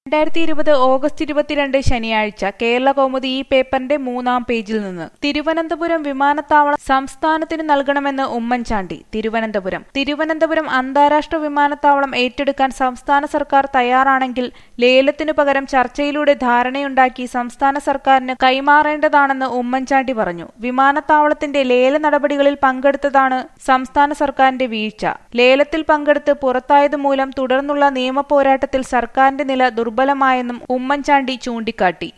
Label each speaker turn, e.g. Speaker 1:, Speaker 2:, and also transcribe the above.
Speaker 1: രണ്ടായിരത്തി ഇരുപത് ഓഗസ്റ്റ് ഇരുപത്തിരണ്ട് ശനിയാഴ്ച കേരള കൗമുദി ഈ പേപ്പറിന്റെ മൂന്നാം പേജിൽ നിന്ന് തിരുവനന്തപുരം വിമാനത്താവളം സംസ്ഥാനത്തിന് നൽകണമെന്ന് ഉമ്മൻചാണ്ടി തിരുവനന്തപുരം തിരുവനന്തപുരം അന്താരാഷ്ട്ര വിമാനത്താവളം ഏറ്റെടുക്കാൻ സംസ്ഥാന സർക്കാർ തയ്യാറാണെങ്കിൽ ലേലത്തിനു പകരം ചർച്ചയിലൂടെ ധാരണയുണ്ടാക്കി സംസ്ഥാന സർക്കാരിന് കൈമാറേണ്ടതാണെന്ന് ഉമ്മൻചാണ്ടി പറഞ്ഞു വിമാനത്താവളത്തിന്റെ ലേല നടപടികളിൽ പങ്കെടുത്തതാണ് സംസ്ഥാന സർക്കാരിന്റെ വീഴ്ച ലേലത്തിൽ പങ്കെടുത്ത് പുറത്തായതുമൂലം തുടർന്നുള്ള നിയമപോരാട്ടത്തിൽ സർക്കാരിന്റെ നില ദുർബലമായെന്നും ഉമ്മൻചാണ്ടി ചൂണ്ടിക്കാട്ടി